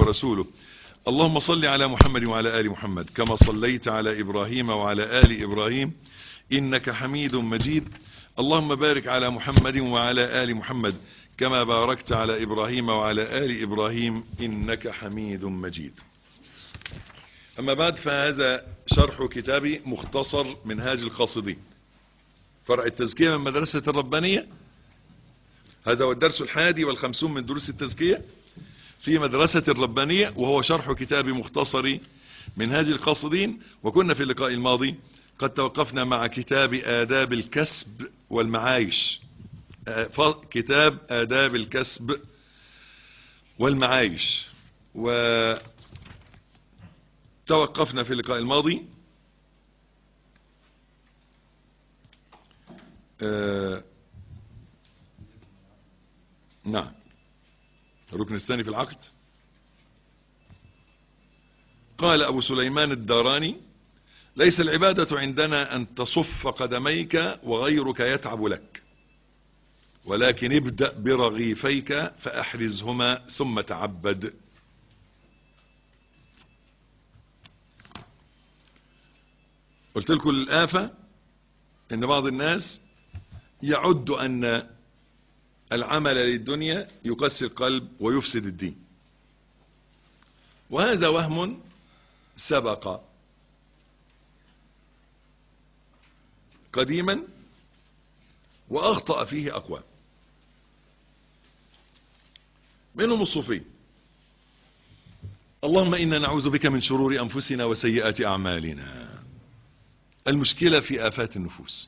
ورسوله اللهم صل على محمد وعلى آل محمد كما صليت على إبراهيم وعلى آل إبراهيم إنك حميد مجيد اللهم بارك على محمد وعلى آل محمد كما باركت على إبراهيم وعلى آل إبراهيم إنك حميد مجيد أما بعد فهذا شرح كتابي مختصر منهاج القاصدين فرع التزكية من مدرسة الربانية هذا هو الدرس الحادي والخمسون من دروس التزكية في مدرسة الربانية وهو شرح كتاب مختصر منهاج القاصدين وكنا في اللقاء الماضي قد توقفنا مع كتاب آداب الكسب والمعايش كتاب آداب الكسب والمعايش وتوقفنا في اللقاء الماضي آه نعم الركن الثاني في العقد قال أبو سليمان الداراني ليس العبادة عندنا أن تصف قدميك وغيرك يتعب لك ولكن ابدأ برغيفيك فأحرزهما ثم تعبد قلت لكم الآفة ان بعض الناس يعد أن العمل للدنيا يقسي القلب ويفسد الدين وهذا وهم سبق قديما وأخطأ فيه أقوام منهم الصوفي اللهم إنا نعوذ بك من شرور أنفسنا وسيئات أعمالنا المشكلة في آفات النفوس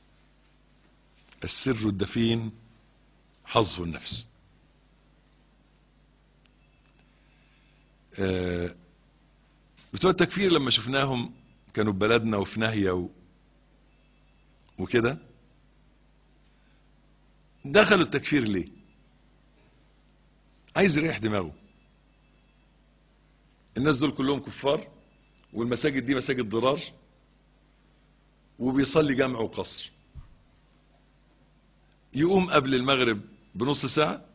السر الدفين حظ النفس آه بتوع التكفير لما شفناهم كانوا ببلدنا وفي ناهية و... وكده دخلوا التكفير ليه عايز يريح دماغه الناس دول كلهم كفار والمساجد دي مساجد ضرار وبيصلي جمع وقصر يقوم قبل المغرب بنص ساعة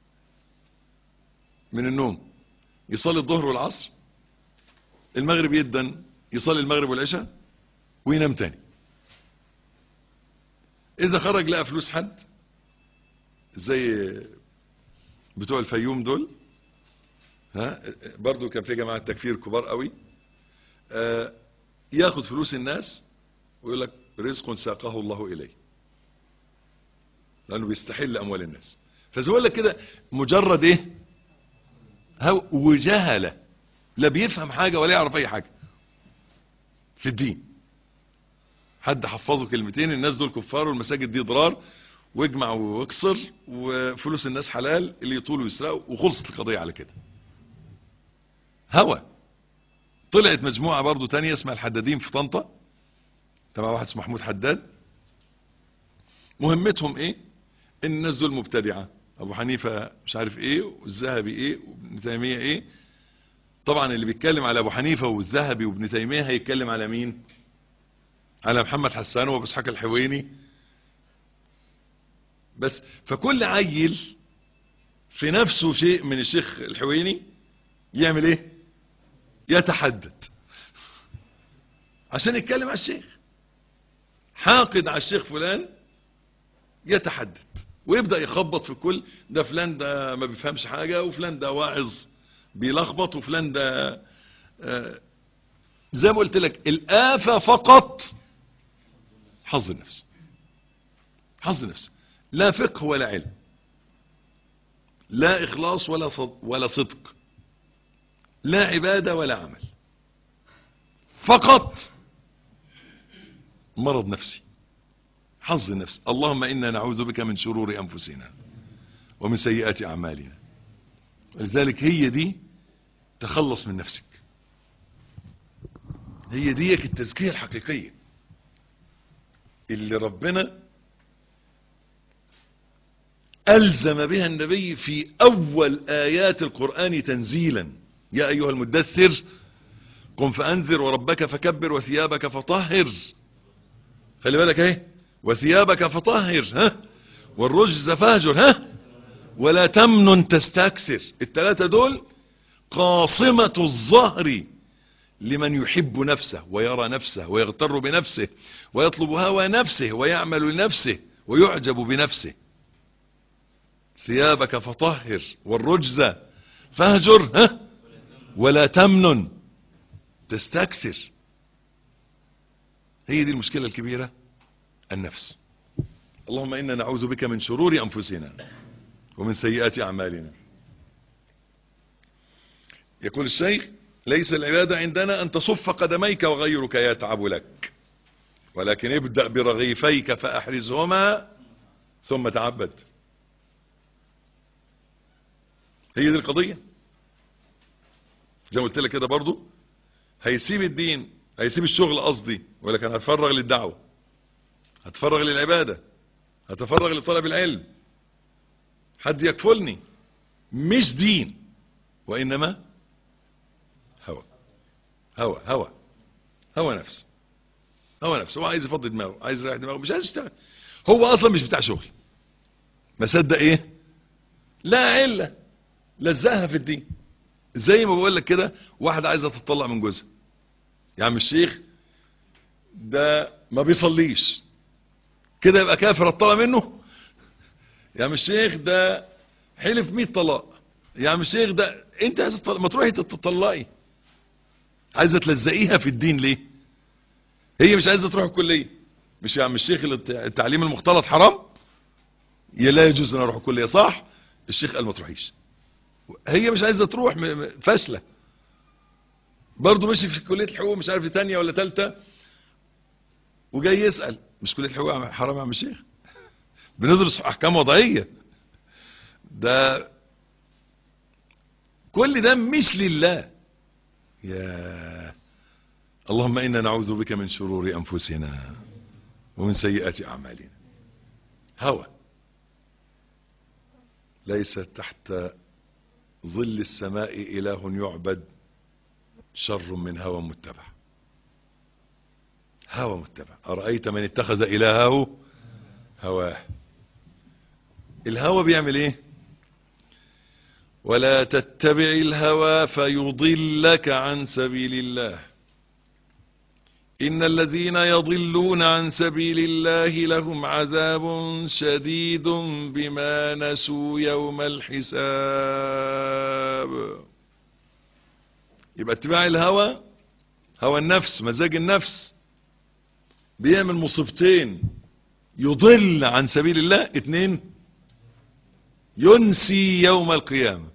من النوم يصلي الظهر والعصر المغرب يدن يصلي المغرب والعشاء وينام تاني اذا خرج لقى فلوس حد زي بتوع الفيوم دول ها برضو كان في جماعة تكفير كبار قوي آه ياخد فلوس الناس ويقول لك رزق ساقه الله اليه لانه بيستحل اموال الناس فزي لك كده مجرد ايه هو وجهله لا بيفهم حاجة ولا يعرف اي حاجة في الدين حد حفظه كلمتين الناس دول كفار والمساجد دي ضرار واجمع واكسر وفلوس الناس حلال اللي يطولوا يسرقوا وخلصت القضية على كده هوى طلعت مجموعة برضو تانية اسمها الحدادين في طنطا تبع واحد اسمه محمود حداد مهمتهم ايه ان الناس دول مبتدعة ابو حنيفة مش عارف ايه والذهبي ايه وابن تيمية ايه طبعا اللي بيتكلم على ابو حنيفة والذهبي وابن تيمية هيتكلم على مين على محمد حسان وابو اسحاق الحويني بس فكل عيل في نفسه شيء من الشيخ الحويني يعمل ايه يتحدد عشان يتكلم على الشيخ حاقد على الشيخ فلان يتحدد ويبدأ يخبط في الكل ده فلان ده ما بيفهمش حاجة وفلان ده واعظ بيلخبط وفلان ده آه زي ما قلت لك الآفة فقط حظ النفس حظ النفس لا فقه ولا علم لا إخلاص ولا صدق, ولا صدق لا عبادة ولا عمل فقط مرض نفسي حظ النفس اللهم إنا نعوذ بك من شرور أنفسنا ومن سيئات أعمالنا ولذلك هي دي تخلص من نفسك هي ديك التزكية الحقيقية اللي ربنا ألزم بها النبي في أول آيات القرآن تنزيلا يا أيها المدثر قم فأنذر وربك فكبر وثيابك فطهر خلي بالك ايه وثيابك فطهر ها والرجز فاهجر ها ولا تمنن تستكثر الثلاثة دول قاصمة الظهر لمن يحب نفسه ويرى نفسه ويغتر بنفسه ويطلب هوى نفسه ويعمل لنفسه ويعجب بنفسه ثيابك فطهر والرجز فاهجر ها ولا تمنن تستكثر هي دي المشكلة الكبيرة النفس اللهم إنا نعوذ بك من شرور أنفسنا ومن سيئات أعمالنا يقول الشيخ ليس العبادة عندنا أن تصف قدميك وغيرك يتعب لك ولكن ابدأ برغيفيك فأحرزهما ثم تعبد هي دي القضية زي ما قلت لك كده برضو هيسيب الدين هيسيب الشغل قصدي ولكن هتفرغ للدعوة هتفرغ للعبادة هتفرغ لطلب العلم حد يكفلني مش دين وإنما هوى هوى هوى هوى نفس هوى نفس هو عايز يفضي دماغه عايز يريح دماغه مش عايز يشتغل هو اصلا مش بتاع شغل ما صدق ايه لا علة لزقها في الدين زي ما بقول لك كده واحدة عايزة تطلع من جوزها يا عم الشيخ ده ما بيصليش كده يبقى كافر الطلاق منه يا عم الشيخ ده حلف 100 طلاق يا عم الشيخ ده انت عايز تطلق ما تروحي تطلقي عايزه تلزقيها في الدين ليه هي مش عايزه تروح الكليه مش يا عم الشيخ التعليم المختلط حرام يا لا يجوز ان اروح الكليه صح الشيخ قال ما تروحيش هي مش عايزه تروح فاشله برضه ماشي في كليه الحقوق مش عارف تانية ولا ثالثه وجاي يسال مش كليه الحقوق حرام يا عم الشيخ بندرس احكام وضعيه ده كل ده مش لله يا اللهم إنا نعوذ بك من شرور أنفسنا ومن سيئات أعمالنا هوى ليس تحت ظل السماء إله يعبد شر من هوى متبع هوى متبع أرأيت من اتخذ إلهه هواه الهوى بيعمل ايه ولا تتبع الهوى فيضلك عن سبيل الله إن الذين يضلون عن سبيل الله لهم عذاب شديد بما نسوا يوم الحساب يبقى اتباع الهوى هوى النفس مزاج النفس بيعمل مصيبتين يضل عن سبيل الله اتنين ينسي يوم القيامة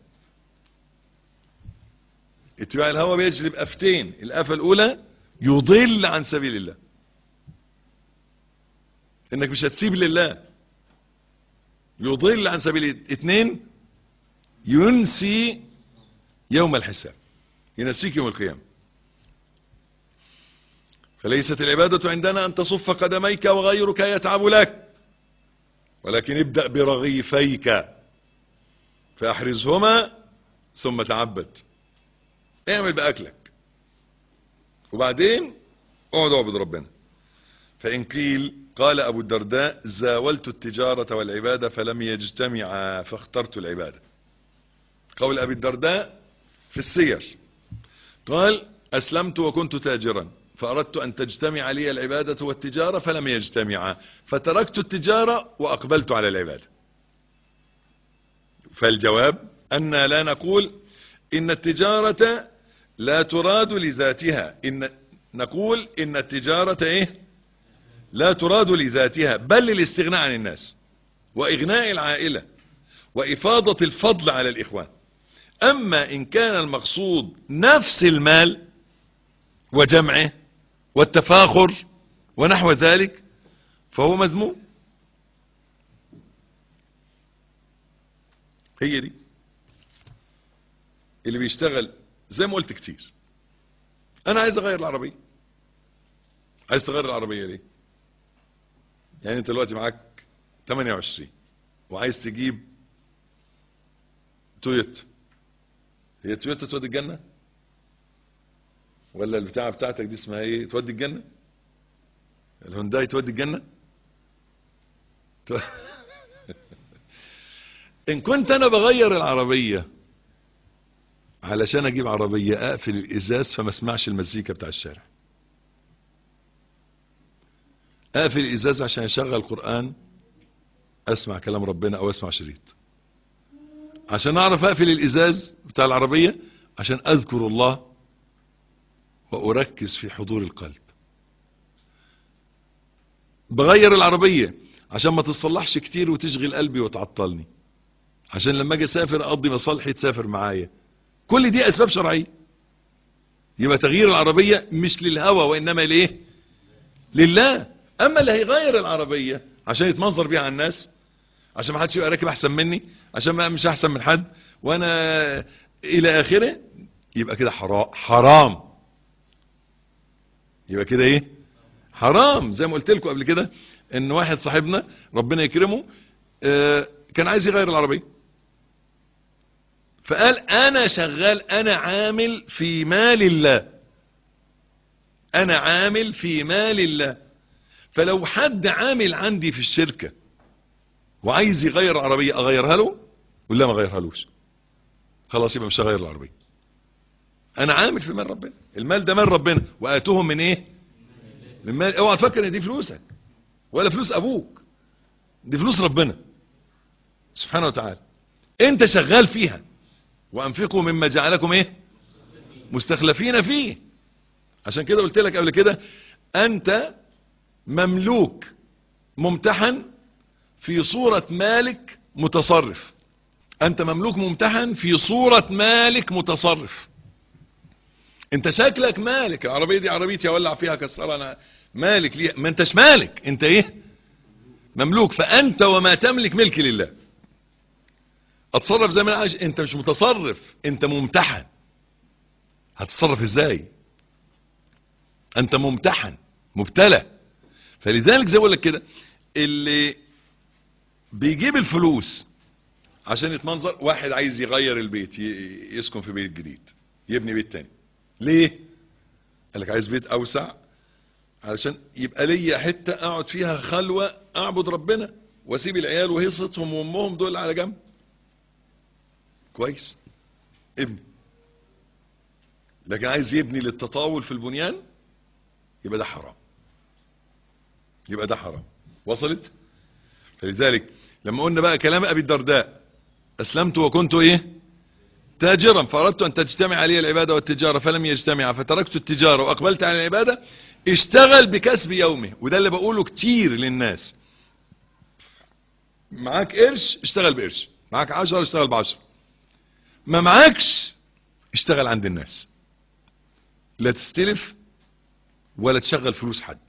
اتباع الهوى بيجلب افتين الافة الاولى يضل عن سبيل الله انك مش هتسيب لله يضل عن سبيل الله اتنين ينسي يوم الحساب ينسيك يوم القيامة فليست العبادة عندنا أن تصف قدميك وغيرك يتعب لك ولكن ابدأ برغيفيك فأحرزهما ثم تعبد اعمل بأكلك وبعدين اقعد اعبد ربنا فإن قيل قال أبو الدرداء زاولت التجارة والعبادة فلم يجتمعا فاخترت العبادة قول أبي الدرداء في السير قال أسلمت وكنت تاجرا فأردت أن تجتمع لي العبادة والتجارة فلم يجتمعا فتركت التجارة وأقبلت على العبادة فالجواب أن لا نقول إن التجارة لا تراد لذاتها إن نقول إن التجارة إيه لا تراد لذاتها بل للاستغناء عن الناس وإغناء العائلة وإفاضة الفضل على الإخوان أما إن كان المقصود نفس المال وجمعه والتفاخر ونحو ذلك فهو مذموم هي دي اللي بيشتغل زي ما قلت كتير انا عايز اغير العربية عايز تغير العربية ليه يعني انت دلوقتي معاك 28 وعايز تجيب تويوتا هي تويوتا تودي الجنة ولا البتاعة بتاعتك دي اسمها ايه تودي الجنة الهونداي تودي الجنة ان كنت انا بغير العربية علشان اجيب عربية اقفل الازاز فما اسمعش المزيكا بتاع الشارع اقفل الازاز عشان اشغل قرآن اسمع كلام ربنا او اسمع شريط عشان اعرف اقفل الازاز بتاع العربية عشان اذكر الله واركز في حضور القلب بغير العربية عشان ما تصلحش كتير وتشغل قلبي وتعطلني عشان لما اجي اسافر اقضي مصالحي تسافر معايا كل دي اسباب شرعية يبقى تغيير العربية مش للهوى وانما ليه لله اما اللي هيغير العربية عشان يتمنظر بيها على الناس عشان ما حدش يبقى راكب احسن مني عشان ما مش احسن من حد وانا الى اخره يبقى كده حرام حرام يبقى كده ايه حرام زي ما قلت لكم قبل كده ان واحد صاحبنا ربنا يكرمه آه كان عايز يغير العربية فقال انا شغال انا عامل في مال الله انا عامل في مال الله فلو حد عامل عندي في الشركة وعايز يغير العربية اغيرها له ولا ما اغيرها لوش خلاص يبقى مش هغير العربية انا عامل في مال ربنا المال ده مال ربنا واتوهم من ايه من مال اوعى تفكر ان دي فلوسك ولا فلوس ابوك دي فلوس ربنا سبحانه وتعالى انت شغال فيها وانفقوا مما جعلكم ايه مستخلفين فيه عشان كده قلت لك قبل كده انت مملوك ممتحن في صورة مالك متصرف انت مملوك ممتحن في صورة مالك متصرف انت شكلك مالك العربية دي عربيتي اولع فيها كسرها انا مالك ليها ما انتش مالك انت ايه مملوك فانت وما تملك ملك لله اتصرف زي ما انا عايز انت مش متصرف انت ممتحن هتتصرف ازاي انت ممتحن مبتلى فلذلك زي اقول لك كده اللي بيجيب الفلوس عشان يتمنظر واحد عايز يغير البيت يسكن في بيت جديد يبني بيت تاني ليه قال لك عايز بيت اوسع علشان يبقى ليا حتة اقعد فيها خلوة اعبد ربنا واسيب العيال وهيصتهم وامهم دول على جنب كويس ابني لكن عايز يبني للتطاول في البنيان يبقى ده حرام يبقى ده حرام وصلت فلذلك لما قلنا بقى كلام ابي الدرداء اسلمت وكنت ايه تاجرا فاردت ان تجتمع علي العبادة والتجارة فلم يجتمع فتركت التجارة واقبلت على العبادة اشتغل بكسب يومه وده اللي بقوله كتير للناس معاك قرش اشتغل بقرش معاك عشر اشتغل بعشر ما معاكش اشتغل عند الناس لا تستلف ولا تشغل فلوس حد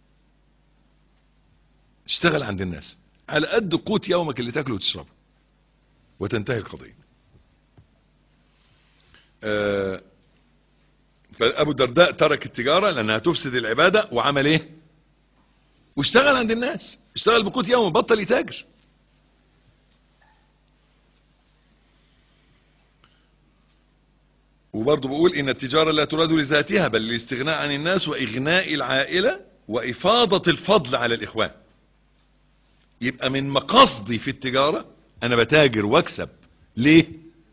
اشتغل عند الناس على قد قوت يومك اللي تاكله وتشربه وتنتهي القضية آه فابو الدرداء ترك التجارة لانها تفسد العبادة وعمل ايه واشتغل عند الناس اشتغل بقوت يومه بطل يتاجر وبرضه بقول ان التجارة لا تراد لذاتها بل للاستغناء عن الناس واغناء العائلة وافاضة الفضل على الاخوان يبقى من مقاصدي في التجارة انا بتاجر واكسب ليه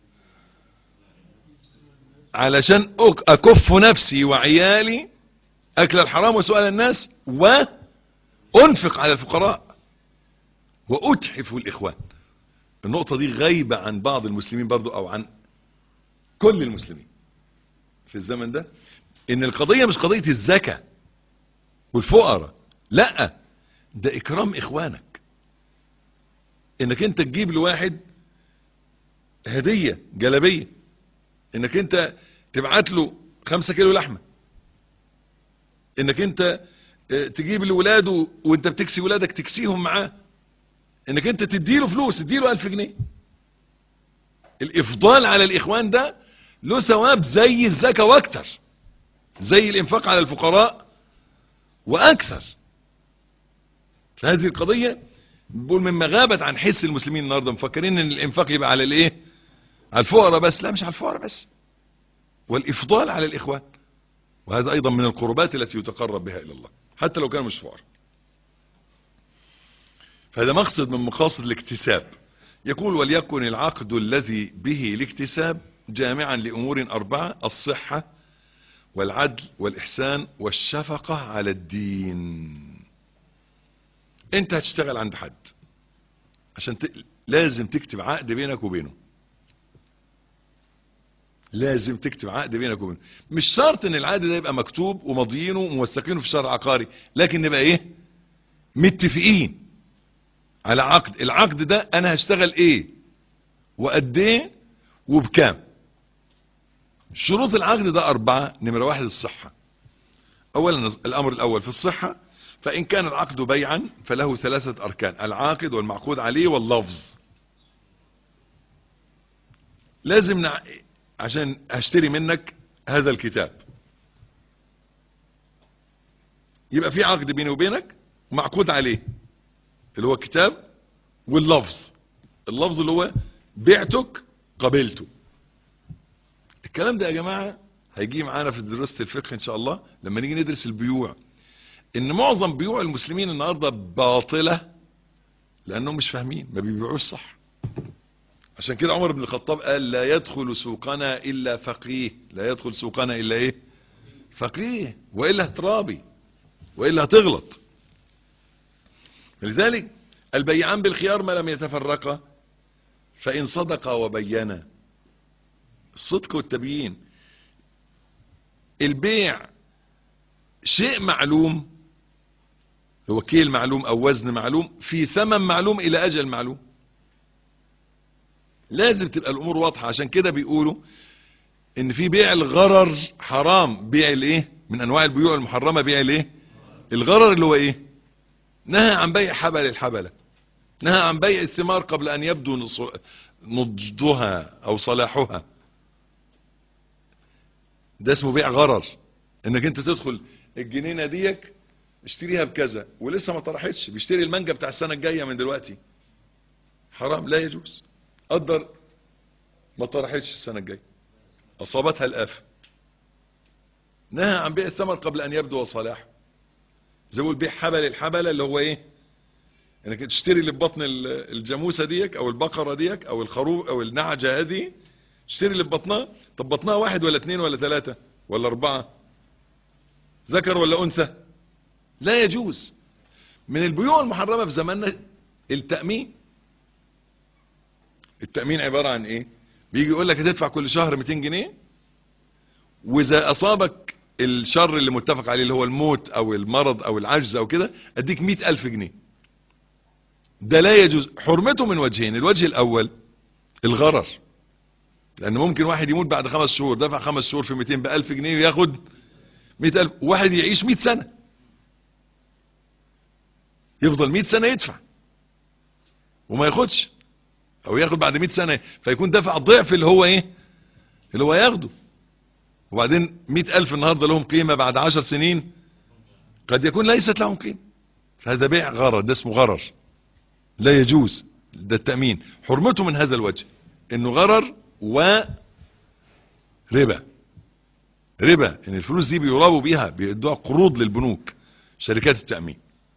علشان اكف نفسي وعيالي اكل الحرام وسؤال الناس وانفق على الفقراء واتحف الاخوان النقطة دي غايبة عن بعض المسلمين برضو او عن كل المسلمين في الزمن ده ان القضية مش قضية الزكاة والفقراء لا ده اكرام اخوانك انك انت تجيب لواحد هدية جلبية انك انت تبعت له خمسة كيلو لحمة انك انت تجيب لولاده وانت بتكسي ولادك تكسيهم معاه انك انت تديله فلوس تديله الف جنيه الافضال على الاخوان ده له ثواب زي الزكاة واكتر زي الانفاق على الفقراء واكثر فهذه القضية بقول مما غابت عن حس المسلمين النهاردة مفكرين ان الانفاق يبقى على الايه على الفقراء بس لا مش على الفقراء بس والافضال على الاخوان وهذا ايضا من القربات التي يتقرب بها الى الله حتى لو كانوا مش فقراء فهذا مقصد من مقاصد الاكتساب يقول وليكن العقد الذي به الاكتساب جامعا لأمور أربعة الصحة والعدل والإحسان والشفقة على الدين انت هتشتغل عند حد عشان ت... لازم تكتب عقد بينك وبينه لازم تكتب عقد بينك وبينه مش شرط ان العقد ده يبقى مكتوب ومضيينه وموثقينه في شرع عقاري لكن نبقى ايه متفقين على عقد العقد ده انا هشتغل ايه وقد ايه وبكام شروط العقد ده اربعة نمرة واحد الصحة اولا الامر الاول في الصحة فان كان العقد بيعا فله ثلاثة اركان العاقد والمعقود عليه واللفظ لازم نع... عشان هشتري منك هذا الكتاب يبقى في عقد بيني وبينك معقود عليه اللي هو الكتاب واللفظ اللفظ اللي هو بعتك قبلته الكلام ده يا جماعة هيجي معانا في دراسة الفقه ان شاء الله لما نيجي ندرس البيوع ان معظم بيوع المسلمين النهاردة باطلة لانهم مش فاهمين ما بيبيعوش صح عشان كده عمر بن الخطاب قال لا يدخل سوقنا الا فقيه لا يدخل سوقنا الا ايه فقيه والا هترابي والا هتغلط لذلك البيعان بالخيار ما لم يتفرقا فان صدقا وبينا الصدق والتبيين البيع شيء معلوم هو كيل معلوم او وزن معلوم في ثمن معلوم الى اجل معلوم لازم تبقى الامور واضحة عشان كده بيقولوا ان في بيع الغرر حرام بيع الايه من انواع البيوع المحرمة بيع الايه الغرر اللي هو ايه نهى عن بيع حبل الحبلة نهى عن بيع الثمار قبل ان يبدو نضجها او صلاحها ده اسمه بيع غرر انك انت تدخل الجنينة ديك اشتريها بكذا ولسه ما طرحتش بيشتري المانجا بتاع السنة الجاية من دلوقتي حرام لا يجوز قدر ما طرحتش السنة الجاية اصابتها الافة نهى عن بيع الثمر قبل ان يبدو صلاحه زي ما بيع حبل الحبلة اللي هو ايه انك تشتري اللي ببطن الجاموسة ديك او البقرة ديك او الخروف او النعجة هذه تشتري اللي ببطنها طب بطنها واحد ولا اثنين ولا ثلاثة ولا اربعة ذكر ولا انثى لا يجوز من البيوع المحرمة في زماننا التأمين التأمين عبارة عن ايه بيجي يقول لك هتدفع كل شهر 200 جنيه واذا اصابك الشر اللي متفق عليه اللي هو الموت او المرض او العجز او كده اديك 100 الف جنيه ده لا يجوز حرمته من وجهين الوجه الاول الغرر لان ممكن واحد يموت بعد خمس شهور دفع خمس شهور في 200 بألف جنيه وياخد 100 ألف واحد يعيش 100 سنة يفضل 100 سنة يدفع وما ياخدش او ياخد بعد 100 سنة فيكون دفع ضعف اللي هو ايه اللي هو ياخده وبعدين 100 ألف النهاردة لهم قيمة بعد 10 سنين قد يكون ليست لهم قيمة هذا بيع غرر ده اسمه غرر لا يجوز ده التأمين حرمته من هذا الوجه انه غرر و ربا ربا ان الفلوس دي بيرابوا بيها بيدوها قروض للبنوك شركات التأمين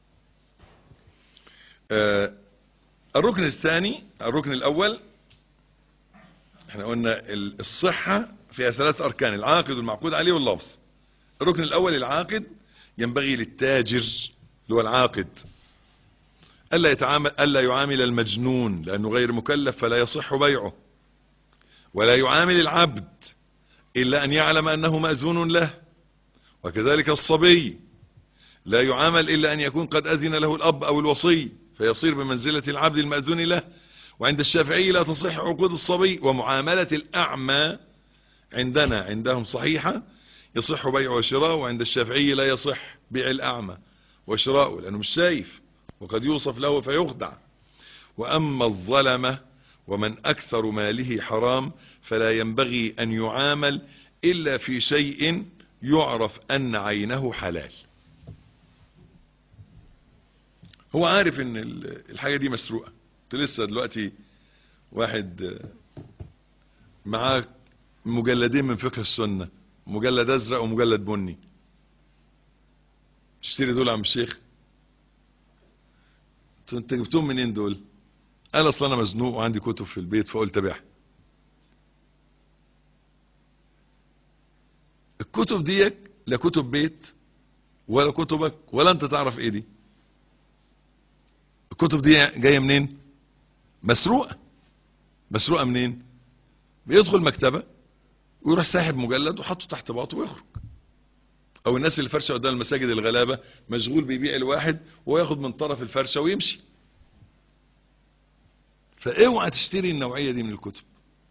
آه الركن الثاني الركن الاول احنا قلنا الصحة فيها ثلاث اركان العاقد والمعقود عليه واللفظ الركن الاول العاقد ينبغي للتاجر اللي هو العاقد ألا, يتعامل ألا يعامل المجنون لأنه غير مكلف فلا يصح بيعه ولا يعامل العبد إلا أن يعلم أنه مأذون له وكذلك الصبي لا يعامل إلا أن يكون قد أذن له الأب أو الوصي فيصير بمنزلة العبد المأذون له وعند الشافعي لا تصح عقود الصبي ومعاملة الأعمى عندنا عندهم صحيحة يصح بيع وشراء وعند الشافعي لا يصح بيع الأعمى وشراءه لأنه مش شايف وقد يوصف له فيخدع وأما الظلمة ومن أكثر ماله حرام فلا ينبغي أن يعامل إلا في شيء يعرف أن عينه حلال هو عارف ان الحاجة دي مسروقة لسه دلوقتي واحد معاه مجلدين من فقه السنة مجلد ازرق ومجلد بني تشتري دول عم الشيخ انت جبتهم منين دول قال اصل انا مزنوق وعندي كتب في البيت فقلت ابيعها كتب ديك لا كتب بيت ولا كتبك ولا انت تعرف ايه دي الكتب دي جايه منين مسروقه مسروقه منين بيدخل مكتبه ويروح ساحب مجلد وحطه تحت باطه ويخرج او الناس اللي فرشه قدام المساجد الغلابه مشغول بيبيع الواحد وياخد من طرف الفرشه ويمشي فاوعى تشتري النوعيه دي من الكتب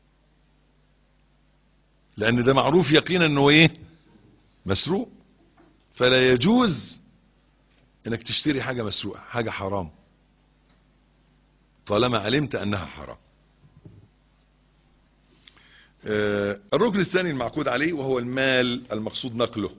لان ده معروف يقينا انه ايه مسروق فلا يجوز انك تشتري حاجه مسروقه حاجه حرام طالما علمت انها حرام آه، الركن الثاني المعقود عليه وهو المال المقصود نقله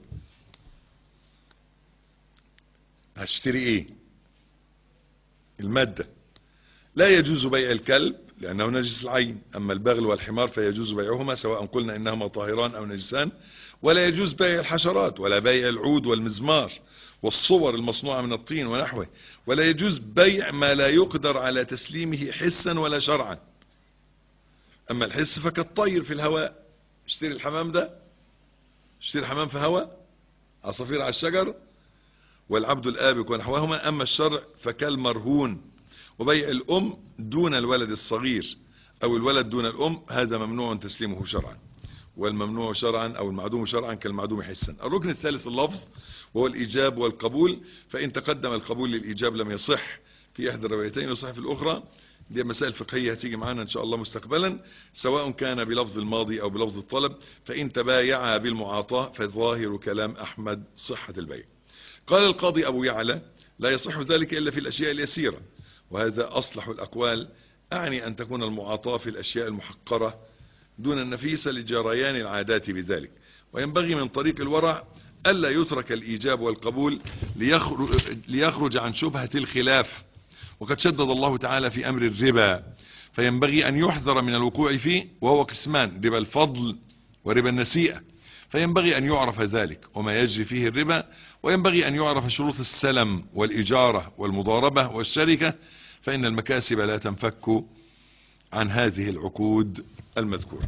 هشتري ايه المادة لا يجوز بيع الكلب لأنه نجس العين أما البغل والحمار فيجوز بيعهما سواء قلنا إنهما طاهران أو نجسان ولا يجوز بيع الحشرات ولا بيع العود والمزمار والصور المصنوعة من الطين ونحوه ولا يجوز بيع ما لا يقدر على تسليمه حسا ولا شرعا أما الحس فكالطير في الهواء اشتري الحمام ده اشتري الحمام في هواء عصافير على الشجر والعبد الآبك ونحوهما أما الشرع فكالمرهون وبيع الأم دون الولد الصغير أو الولد دون الأم هذا ممنوع تسليمه شرعا والممنوع شرعا أو المعدوم شرعا كالمعدوم حسا الركن الثالث اللفظ وهو الإيجاب والقبول فإن تقدم القبول للإيجاب لم يصح في إحدى الروايتين وصح في الأخرى دي مسائل فقهية هتيجي معانا إن شاء الله مستقبلا سواء كان بلفظ الماضي أو بلفظ الطلب فإن تبايعا بالمعاطاة فظاهر كلام أحمد صحة البيع قال القاضي أبو يعلى لا يصح ذلك إلا في الأشياء اليسيرة وهذا أصلح الأقوال أعني أن تكون المعاطاة في الأشياء المحقرة دون النفيسة لجريان العادات بذلك وينبغي من طريق الورع ألا يترك الإيجاب والقبول ليخرج, ليخرج عن شبهة الخلاف وقد شدد الله تعالى في أمر الربا فينبغي أن يحذر من الوقوع فيه وهو قسمان ربا الفضل وربا النسيئة فينبغي أن يعرف ذلك وما يجري فيه الربا وينبغي أن يعرف شروط السلم والإجارة والمضاربة والشركة فإن المكاسب لا تنفك عن هذه العقود المذكورة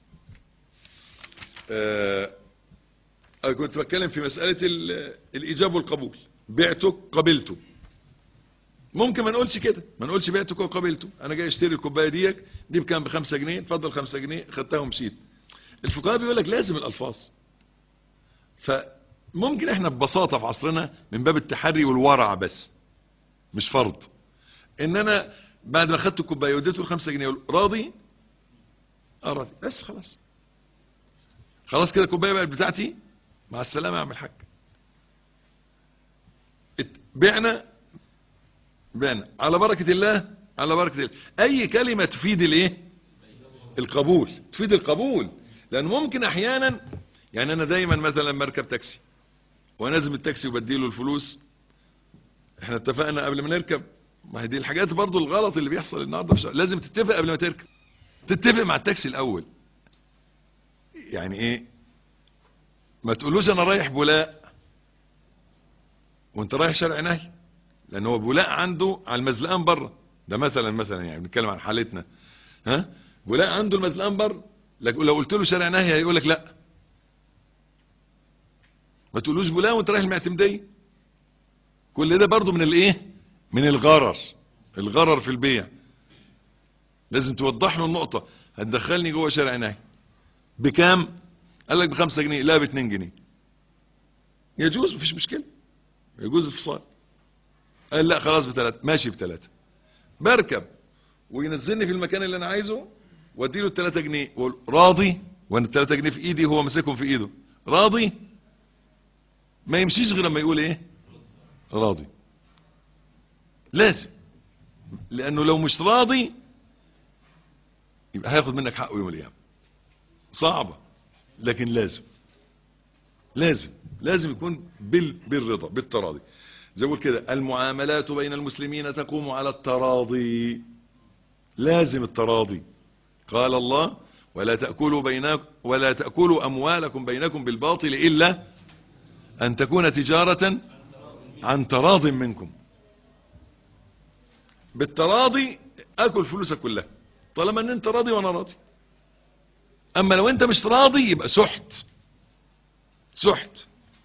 آه كنت بتكلم في مسألة الإيجاب والقبول بعتك قبلته ممكن ما نقولش كده ما نقولش بعتك وقبلته انا جاي اشتري الكوبايه ديك دي بكام بخمسة جنيه اتفضل خمسة جنيه خدتها ومشيت الفقهاء بيقول لك لازم الالفاظ فممكن احنا ببساطه في عصرنا من باب التحري والورع بس مش فرض ان انا بعد ما خدت الكوبايه وديته الخمسة جنيه اقول راضي اه راضي بس خلاص خلاص كده الكوبايه بقت بتاعتي مع السلامه يا عم الحاج بعنا بعنا على بركه الله على بركه الله اي كلمه تفيد الايه القبول تفيد القبول لان ممكن احيانا يعني انا دايما مثلا لما اركب تاكسي وانزل التاكسي وبديله الفلوس احنا اتفقنا قبل ما نركب ما هي دي الحاجات برضو الغلط اللي بيحصل النهارده في لازم تتفق قبل ما تركب تتفق مع التاكسي الاول يعني ايه ما تقولوش انا رايح بولاء وانت رايح شارع نهي لان هو بولاء عنده على المزلقان بره ده مثلا مثلا يعني بنتكلم عن حالتنا ها بولاء عنده المزلقان بره لو قلت له شارع نهي هيقول لك لا ما تقولوش بولاء وانت رايح المعتمديه كل ده برضو من الايه من الغرر الغرر في البيع لازم توضح له النقطة هتدخلني جوه شارع نهي بكام قال لك بخمسة جنيه لا باتنين جنيه يجوز مفيش مشكلة يجوز الفصال قال لا خلاص بثلاثة ماشي بثلاثة بركب وينزلني في المكان اللي انا عايزه واديله الثلاثة جنيه واقول راضي وانا الثلاثة جنيه في ايدي هو ماسكهم في ايده راضي ما يمشيش غير لما يقول ايه راضي لازم لانه لو مش راضي يبقى هياخد منك حقه يوم القيامه صعبه لكن لازم لازم لازم يكون بال بالرضا بالتراضي زي ما كده المعاملات بين المسلمين تقوم على التراضي لازم التراضي قال الله ولا تأكلوا بينكم ولا تأكلوا أموالكم بينكم بالباطل إلا أن تكون تجارة عن تراض منكم بالتراضي اكل فلوسك كلها طالما ان انت راضي وانا راضي اما لو انت مش راضي يبقى سحت سحت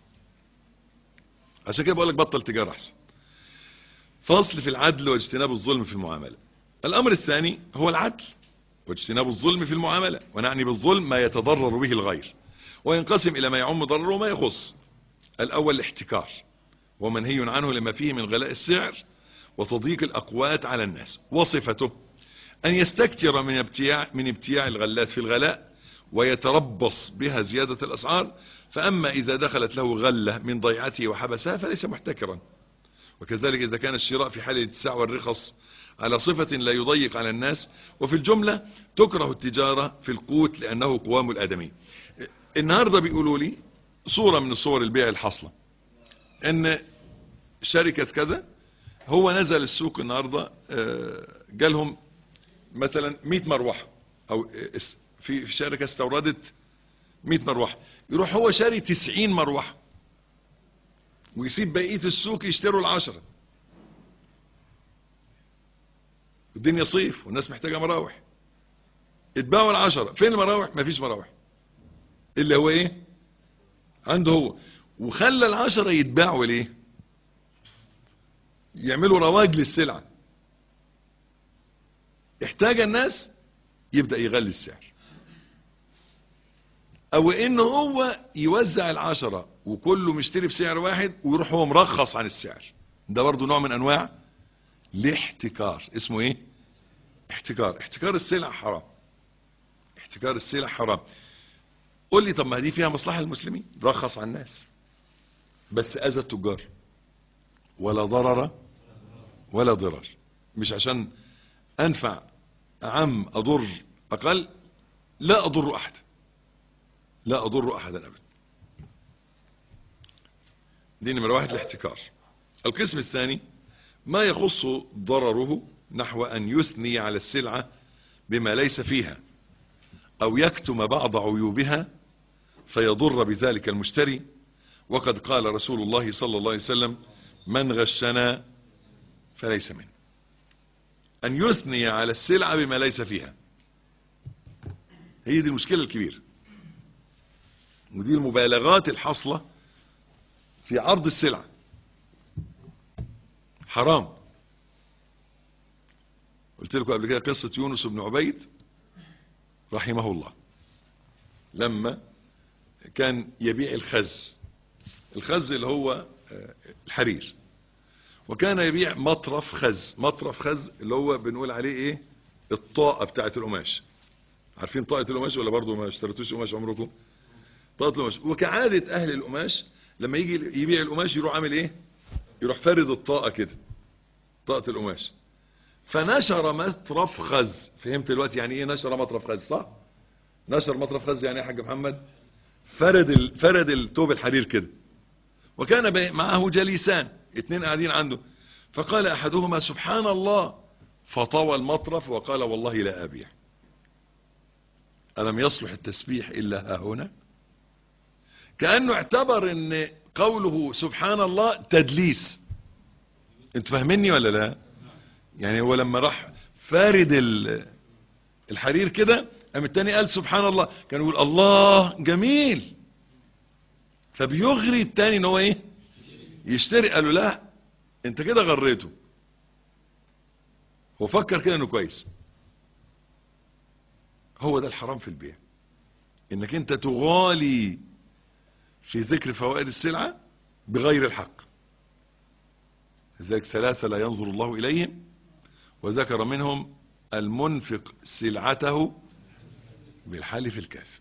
عشان كده بقول لك بطل تجارة احسن فصل في العدل واجتناب الظلم في المعاملة الامر الثاني هو العدل واجتناب الظلم في المعاملة ونعني بالظلم ما يتضرر به الغير وينقسم الى ما يعم ضرره وما يخص الاول الاحتكار ومنهي عنه لما فيه من غلاء السعر وتضييق الاقوات على الناس وصفته ان يستكتر من ابتياع من ابتياع الغلات في الغلاء ويتربص بها زيادة الاسعار فاما اذا دخلت له غلة من ضيعته وحبسها فليس محتكرا وكذلك اذا كان الشراء في حال الاتساع والرخص على صفة لا يضيق على الناس وفي الجملة تكره التجارة في القوت لانه قوام الادمي النهاردة بيقولوا لي صورة من صور البيع الحاصلة ان شركة كذا هو نزل السوق النهاردة جالهم مثلا 100 مروحة او في شركة استوردت 100 مروحة يروح هو شاري 90 مروحة ويسيب بقية السوق يشتروا العشرة الدنيا صيف والناس محتاجة مراوح اتباعوا العشرة فين المراوح مفيش مراوح اللي هو ايه عنده هو وخلى العشرة يتباعوا ليه يعملوا رواج للسلعة احتاج الناس يبدأ يغلي السعر او ان هو يوزع العشرة وكله مشتري بسعر واحد ويروح هو مرخص عن السعر ده برضو نوع من انواع الاحتكار اسمه ايه احتكار احتكار السلع حرام احتكار السلع حرام قول لي طب ما دي فيها مصلحة المسلمين رخص على الناس بس اذى التجار ولا ضرر ولا ضرر مش عشان انفع اعم اضر اقل لا اضر احد لا اضر احدا ابدا دي نمرة واحد الاحتكار القسم الثاني ما يخص ضرره نحو ان يثني على السلعة بما ليس فيها او يكتم بعض عيوبها فيضر بذلك المشتري وقد قال رسول الله صلى الله عليه وسلم من غشنا فليس منه ان يثني على السلعة بما ليس فيها هي دي المشكلة الكبيرة ودي المبالغات الحاصلة في عرض السلعة حرام قلت لكم قبل كده قصة يونس بن عبيد رحمه الله لما كان يبيع الخز الخز اللي هو الحرير وكان يبيع مطرف خز مطرف خز اللي هو بنقول عليه ايه الطاقة بتاعت القماش عارفين طاقة القماش ولا برضو ما اشتريتوش قماش عمركم طاقة القماش وكعادة اهل القماش لما يجي يبيع القماش يروح عامل ايه يروح فرد الطاقة كده طاقة القماش فنشر مطرف خز فهمت دلوقتي يعني ايه نشر مطرف خز صح نشر مطرف خز يعني ايه يا حاج محمد فرد ال... فرد التوب الحرير كده وكان معه جليسان اتنين قاعدين عنده فقال احدهما سبحان الله فطوى المطرف وقال والله لا ابيع الم يصلح التسبيح الا ها هنا كأنه اعتبر ان قوله سبحان الله تدليس انت فاهميني ولا لا يعني هو لما راح فارد الحرير كده قام التاني قال سبحان الله كان يقول الله جميل فبيغري التاني ان هو ايه يشتري قالوا لا انت كده غريته هو فكر كده انه كويس هو ده الحرام في البيع انك انت تغالي في ذكر فوائد السلعة بغير الحق ذلك ثلاثة لا ينظر الله إليهم وذكر منهم المنفق سلعته بالحلف الكاذب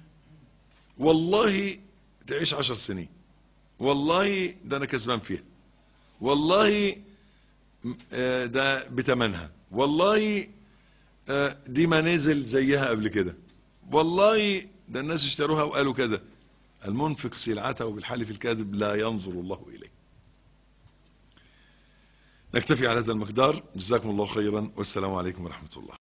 والله تعيش عشر سنين والله ده أنا كسبان فيها والله ده بتمنها والله دي ما نزل زيها قبل كده والله ده الناس اشتروها وقالوا كده المنفق سلعته بالحلف الكاذب لا ينظر الله إليه نكتفي على هذا المقدار جزاكم الله خيرا والسلام عليكم ورحمة الله